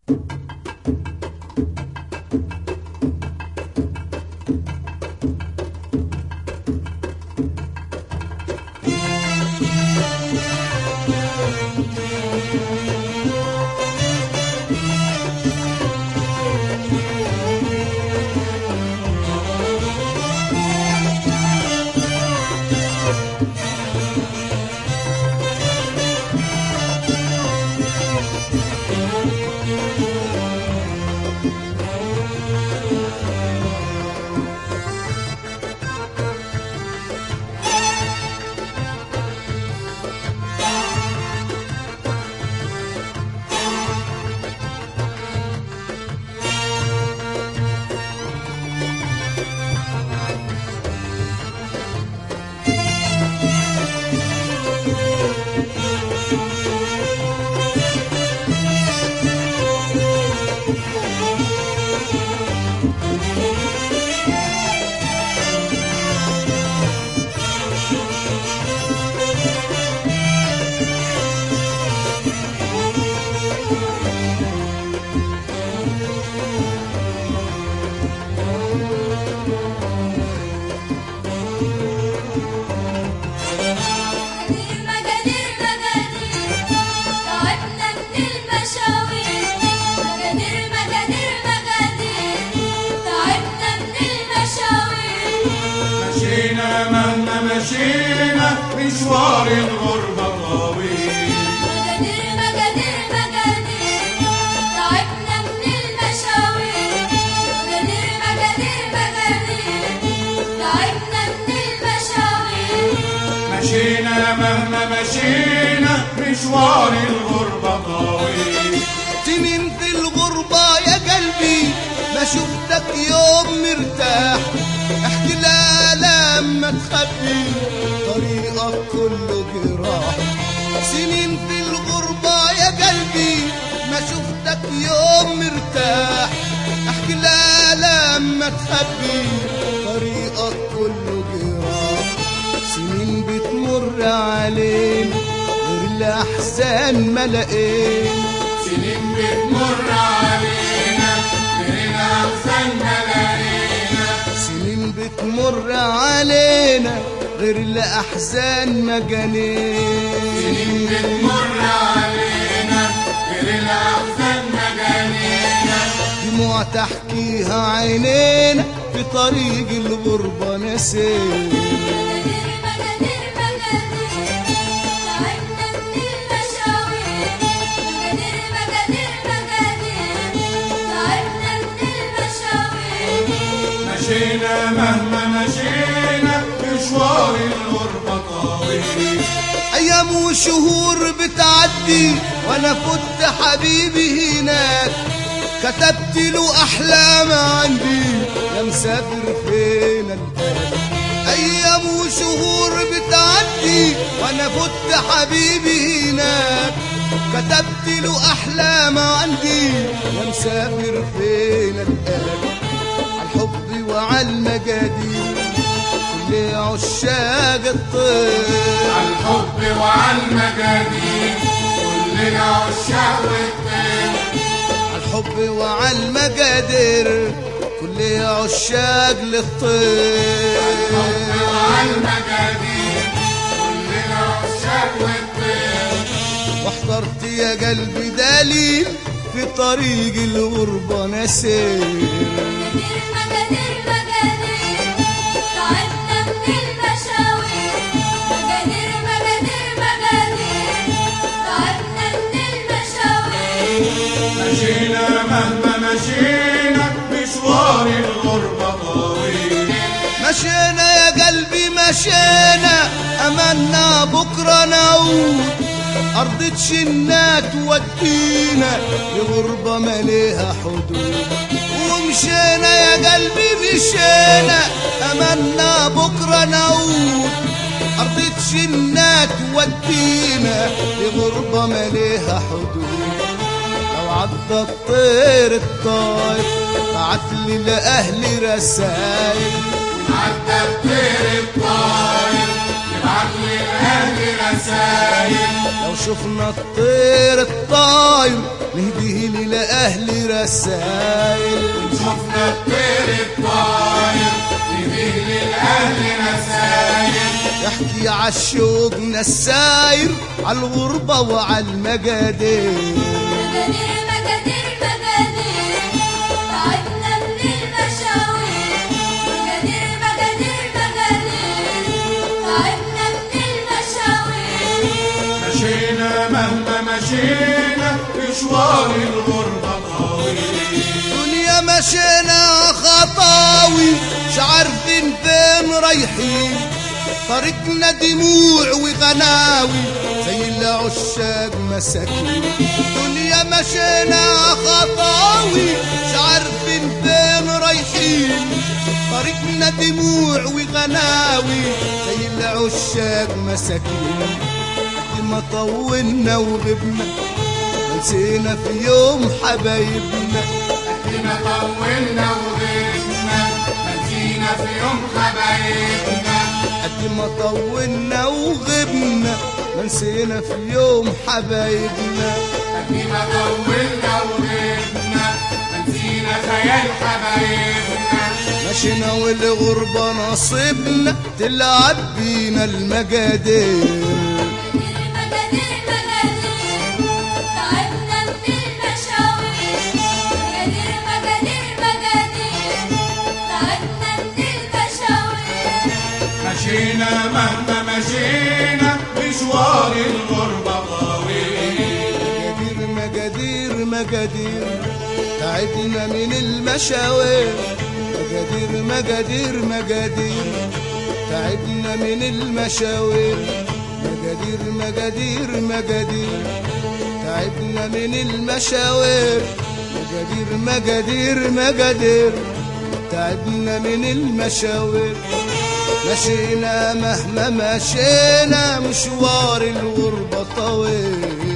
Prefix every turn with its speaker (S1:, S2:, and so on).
S1: مشينا مشوار الغربة طويل
S2: مجادير مجادير مجادير تعبنا من المشاوير مجادير مجادير مجادير تعبنا من المشاوير
S1: مشينا مهما مشينا مشوار الغربة طويل
S3: سنين في الغربة يا قلبي ما شفتك يوم مرتاح احكي لا لما تخبي طريقك كله جراح سنين في الغربة يا قلبي ما شفتك يوم مرتاح احكي لا لما تخبي طريقك كله جراح سنين بتمر علينا غير الأحزان ما لقينا
S1: سنين بتمر علينا من أحسن ملاقينا
S3: سنين بتمر علينا غير الأحزان ما جنينا
S1: سنين بتمر علينا غير الأحسن مجانينا
S3: دموع تحكيها عينينا في طريق الغربة نسينا
S2: مجادير مجادير مجادير تعبنا من المشاوير مجادير مجادير مجادير تعبنا من المشاوير
S1: مشينا مهما مشينا مشوار الغربة طويل
S3: أيام وشهور بتعدي وأنا فت حبيبي هناك كتبت له أحلام عندي يا مسافر فين الآن أيام وشهور بتعدي وأنا فت حبيبي هناك كتبت له أحلام عندي يا مسافر فين الآن على الحب وعلى المجادير كل عشاق الطير
S1: على الحب وعلى المجانين كلنا عشاق والطير
S3: على الحب وعلى المقادير كل عشاق للطير
S1: الحب وعلى المجانين كلنا عشاق والطير
S3: واحضرت يا قلبي دليل في طريق الغربة نسير
S2: مجادير مجادير تعبنا من المشاوير مجادير مجادير مجادير تعبنا من المشاوير
S1: مشينا مهما مشينا مشوار الغربة طويل
S3: مشينا يا قلبي مشينا أملنا بكرة نعود أرض تشنا تودينا لغربة مليها حدود ومشينا يا قلبي مشينا أملنا بكرة نعود أرض تشنا تودينا لغربة مليها حدود لو عدى الطير الطاير بعتلي لأهلي رسايل
S1: عدى الطير الطاير يبعت لي الأهل الأهل رسايل
S3: لو شفنا الطير الطاير نهديه لأهل رسايل
S1: شفنا الطير الطاير نبيه للأهل رسايل
S3: يحكي عالشوقنا الساير عالغربة وعالمجادير
S2: مجادير مجادير مجادير تعبنا من المشاوير مجادير مجادير مجادير تعبنا من المشاوير
S1: مشينا مهما مشينا مشوار الغربة طويل
S3: دنيا مشينا خطاوي مش عارفين فين رايحين طريقنا دموع وغناوي زي العشاق مساكين دنيا مشينا خطاوي مش عارفين فين رايحين طريقنا دموع وغناوي زي العشاق مساكين قد ما طولنا وغبنا نسينا في يوم حبايبنا
S1: احنا طولنا وغيرنا نسينا في يوم حبايبنا
S3: قد ما طولنا وغبنا ما نسينا في يوم حبايبنا
S1: احنا طولنا وغيرنا نسينا خيال حبايبنا
S3: مشينا والغربة نصيبنا تلعب بينا المجادير
S2: مجادير مجادير تعبنا من المشاوير مجادير مجادير مجادير تعبنا من المشاوير
S1: مشينا مهما مشينا مشوار الغربة طويل
S3: مجادير مجادير مجادير تعبنا من المشاوير مجادير مجادير مجادير تعبنا من المشاوير مجادير مجادير مجادير تعبنا من المشاوير مجادير مجادير مجادير تعبنا من المشاوير مشينا مهما مشينا مشوار الغربة طويل